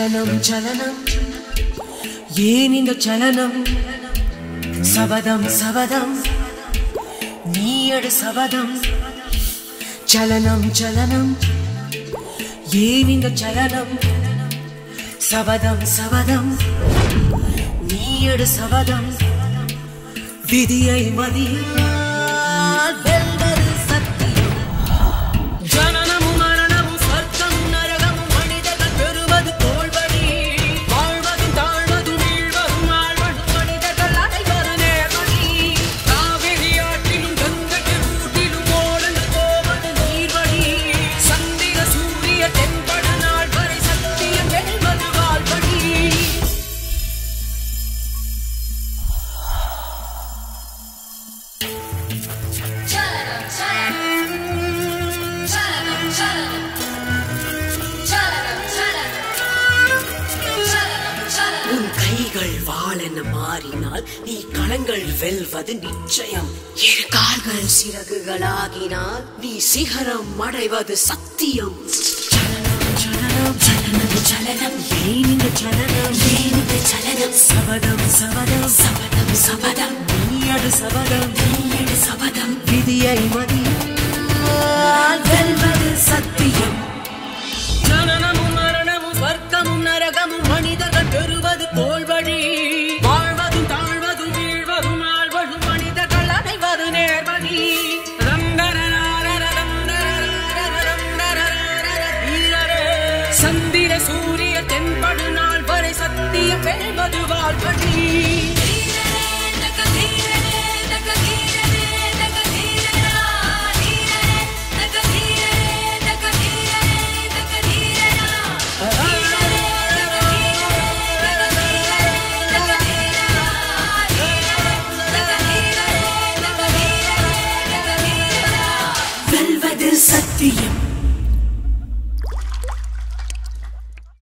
சலனம் சலனம் ஏன் இந்த சலனம் சபதம் சபதம் நீயடு சபதம் சலனம் சலனம் ஏன் இந்த சலனம் சபதம் சபதம் நீயடு சபதம் விதியை மதியால் வெல்வது சத்தியம் ஜனனமும் மரணமும் சொர்க்கமும் நரகமும் மனிதர்கள் பெறுவது தோல்வடி வாழ்வதும் தாழ்வதும் வீழ்வதும் ஆழ்வதும் மனிதர்கள் அனைவரும் நேர்வழி காவிரி ஆற்றிலும் கங்கை ஊட்டிலும் ஓடந்து போவது நீர்வழி சந்திர சூரிய தென்பட நாள் வரை சத்தியம் வெல்வது வாழ்வழி உன் கைகள் வாளென மாறினால் நீ களங்கள் வெல்வது நிச்சயம் இரு கால்கள் சிறகுகளாகினால் நீ சிகரம் அடைவது சத்தியம் சலனம் சலனம் சலனம் ஏன் இந்த சலனம் ஏன் இந்த சலனம் சபதம் சபதம் சபதம் சபதம் நீயடு சபதம் நீயடு சபதம் விதியை மதியால் வெல்வது சத்தியம் ஜனனமும் மரணமும் வர்க்கமும் நரகமும் மனிதர்கள் பெறுவது தோல்வழி வாழ்வதும் தாழ்வதும் வீழ்வதும் ஆழ்வதும் மனிதர்கள் அனைவரும் நேர்வழி சந்திர சூரிய தென்படு நாள் வரை சத்தியம் வெல்வது வாழ்வழி